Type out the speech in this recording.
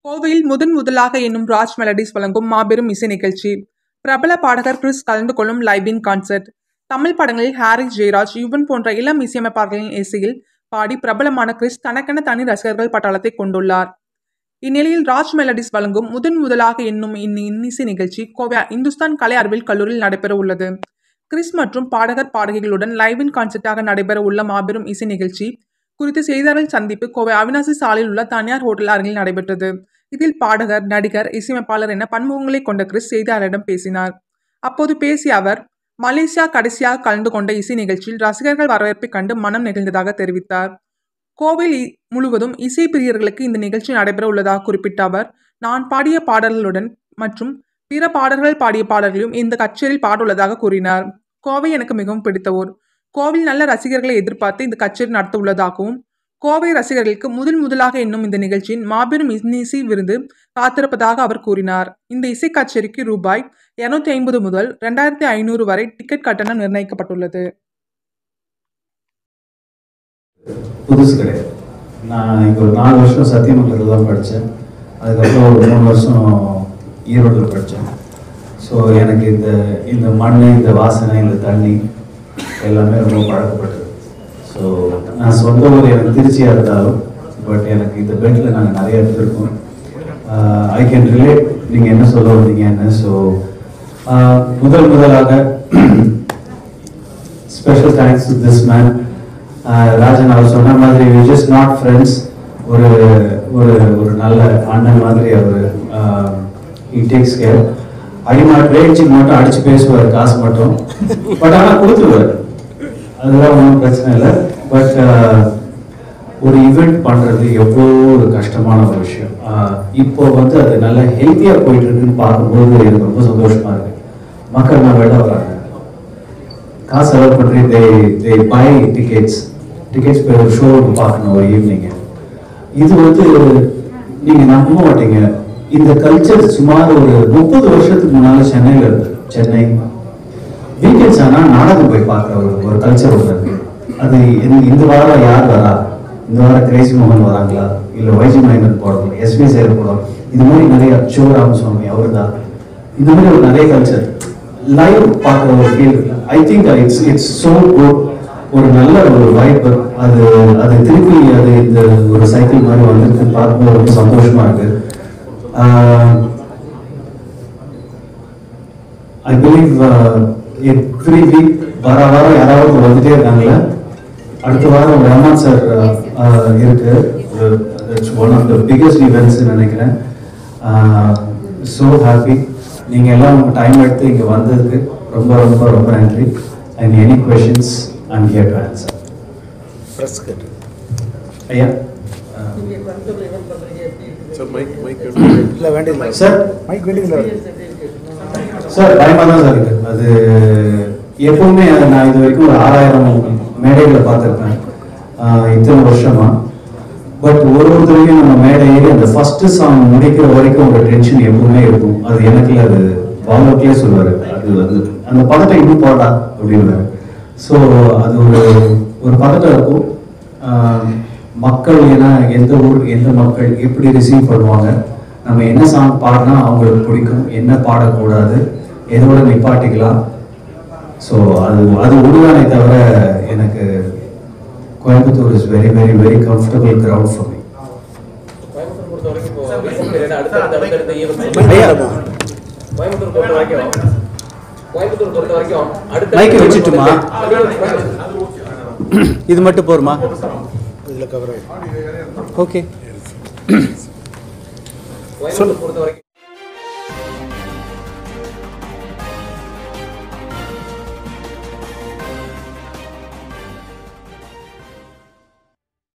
கோவையில் முதன் முதலாக என்னும் ராஜ் மெலடிஸ் வழங்கும் மாபெரும் இசை நிகழ்ச்சி பிரபல பாடகர் கிறிஸ் கலந்து கொள்ளும் லைவின் கான்சர்ட் தமிழ் படங்களில் ஹாரிஸ் ஜெயராஜ் யுவன் போன்ற இளம் இசையமைப்பாளர்களின் இசையில் பாடி பிரபலமான கிறிஸ் தனக்கென தனி ரசிகர்கள் பட்டாளத்தை கொண்டுள்ளார் இந்நிலையில் ராஜ் மெலடிஸ் வழங்கும் முதன் முதலாக என்னும் இந்த இன்னிசை நிகழ்ச்சி கோவை இந்துஸ்தான் கலை அறிவியல் கல்லூரியில் நடைபெற உள்ளது கிறிஸ் மற்றும் பாடகர் பாடகிகளுடன் லைவின் கான்சர்ட்டாக நடைபெற உள்ள மாபெரும் இசை நிகழ்ச்சி குறித்து செய்தியாளர்கள் சந்திப்பு கோவை அவினாசி சாலையில் உள்ள தனியார் ஹோட்டல் அருகில் நடைபெற்றது இதில் பாடகர் நடிகர் இசையமைப்பாளர் என பன்முகங்களை கொண்ட கிறிஸ் செய்தியாளரிடம் பேசினார் அப்போது பேசிய அவர் மலேசியா கடைசியாக கலந்து கொண்ட இசை நிகழ்ச்சியில் ரசிகர்கள் வரவேற்பை கண்டு மனம் நெகிழ்ந்ததாக தெரிவித்தார் கோவில் இ- முழுவதும் இசை பிரியர்களுக்கு இந்த நிகழ்ச்சி நடைபெற உள்ளதாக குறிப்பிட்ட அவர் நான் பாடிய பாடல்களுடன் மற்றும் பிற பாடல்கள் பாடிய பாடல்களையும் இந்த கச்சேரியில் பாடுள்ளதாக கூறினார் கோவை எனக்கு மிகவும் பிடித்த ஊர் கோவில் நல்ல ரசிகர்களை எதிர்பார்த்து இந்த கச்சேரி நடத்த உள்ளதாகவும் கோவை ரசிகர்களுக்கு முதல் முதலாக என்னும் இந்த நிகழ்ச்சியின் மாபெரும் இன்னிசை விருது காத்திருப்பதாக அவர் கூறினார் இந்த இசை கச்சேரிக்கு ரூபாய் இருநூத்தி ஐம்பது முதல் ரெண்டாயிரத்தி ஐநூறு வரை டிக்கெட் கட்டணம் நிர்ணயிக்கப்பட்டுள்ளது புதுசு கிடையாது நான் இங்கே ஒரு நாலு வருஷம் சத்தியமங்கலத்தில் தான் படித்தேன் அதுக்கப்புறம் ஒரு மூணு வருஷம் ஈரோட்டில் படித்தேன் ஸோ எனக்கு இந்த இந்த மண் இந்த வாசனை இந்த தண்ணி எல்லாமே ரொம்ப பழக்கப்பட்டது ஸோ நான் சொந்த ஊர் எனக்கு திருச்சியாக இருந்தாலும் பட் எனக்கு இந்த பெட்டில் நாங்கள் நிறைய எடுத்திருக்கோம் ஐ கேன் ரிலேட் நீங்கள் என்ன சொல்ல வந்தீங்கன்னு ஸோ முதல் முதலாக special thanks to this man Rajan அவர் சொன்ன மாதிரி வி ஜஸ்ட் நாட் ஃப்ரெண்ட்ஸ் ஒரு ஒரு ஒரு நல்ல அண்ணன் மாதிரி அவர் ஹி டேக்ஸ் கேர் அடிமா ட்ரேட்சிங் மட்டும் அடிச்சு பேசுவார் காசு மட்டும் பட் ஆனால் கொடுத்துருவார் அதெல்லாம் ஒன்றும் பிரச்சனை இல்லை பட் ஒரு ஈவெண்ட் பண்றது எவ்வளோ ஒரு கஷ்டமான ஒரு விஷயம் ஆஹ் இப்போ வந்து அது நல்ல ஹெல்த்தியாக போயிட்டு இருக்குன்னு பார்க்கும்போது எனக்கு ரொம்ப சந்தோஷமா இருக்கு மக்கள் நான் வெளில வராங்க காசு செலவு பண்ணி they they buy tickets tickets போய் ஒரு ஷோ பார்க்கணும் ஒரு ஈவினிங் இது வந்து நீங்க நம்ப மாட்டீங்க இந்த கல்ச்சர் சுமார் ஒரு முப்பது வருஷத்துக்கு முன்னால சென்னையில இருந்து சென்னை வீக்கெண்ட்ஸ் ஆனா நாடகம் போய் பார்க்குற ஒரு ஒரு கல்ச்சர் ஒன்று இருக்கு அது இந்த இந்த வாரம் யார் வரா இந்த வாரம் கிரேசி மோகன் வராங்களா இல்ல வைஜி மகேந்திரன் போடணும் எஸ்பி சேர் போடும் இது மாதிரி நிறைய சிவ ராமசுவாமி அவர் தான் இந்த மாதிரி ஒரு நிறைய கல்ச்சர் லைவ் பார்க்குற ஒரு feel I think it's it's so good ஒரு நல்ல ஒரு வாய்ப்பு அது அது திருப்பி அது இந்த ஒரு சைக்கிள் மாதிரி வந்திருக்குன்னு பார்க்கும்போது ரொம்ப சந்தோஷமா இருக்கு ஐ பிலீவ் எவ்ரி வீக் வார வாரம் யாராவது வந்துட்டே இருக்காங்களே அடுத்த வாரம் ரஹ்மான் சார் இருக்கு it's one of the biggest events நினைக்கிறேன் ஸோ ஹாப்பி நீங்க எல்லாம் உங்க டைம் எடுத்து இங்க வந்ததுக்கு ரொம்ப ரொம்ப ரொம்ப நன்றி and any questions I'm here to answer ஐயா சார் மைக் மைக் இல்ல வேண்டியதில்லை சார் மைக் வேண்டியதில்லை சார் பயமா தான் சார் இருக்கு அது எப்பவுமே நான் இது வரைக்கும் ஒரு ஆறாயிரம் மேடைகளை பார்த்துருப்பேன் ஆஹ் இத்தனை வருஷமா பட் ஒரு ஒரு தடவையும் நம்ம மேடை ஏறி அந்த ஃபர்ஸ்ட் சாங் முடிக்கிற வரைக்கும் ஒரு டென்ஷன் எப்பவுமே இருக்கும் அது எனக்கு அது பாலோக்கிலே சொல்லுவாரு அது வந்து அந்த படத்தை இன்னும் போடா அப்படின்னு ஸோ அது ஒரு ஒரு பதட்டம் இருக்கும் ஆஹ் மக்கள் ஏன்னா எந்த ஊர் எந்த மக்கள் எப்படி ரிசீவ் பண்ணுவாங்க நம்ம என்ன சாங் பாடினா அவங்களுக்கு பிடிக்கும் என்ன பாடக்கூடாது எதோட நிப்பாட்டிக்கலாம் ஸோ அது அது ஒன்றுதானே தவிர எனக்கு Coimbatore is very very very comfortable ground for me Coimbatore பொறுத்த வரைக்கும் இப்போ recent period அடுத்தடுத்த அடுத்தடுத்த events ஐயா. கோயம்புத்தூர் பொறுத்த வரைக்கும் கோயம்புத்தூர் பொறுத்த வரைக்கும் அடுத்த மைக்கை வச்சுட்டுமா? கோயம்புத்தூர் இது மட்டும் போருமா இதில் கவர் ஓகே பொறுத்த வரைக்கும்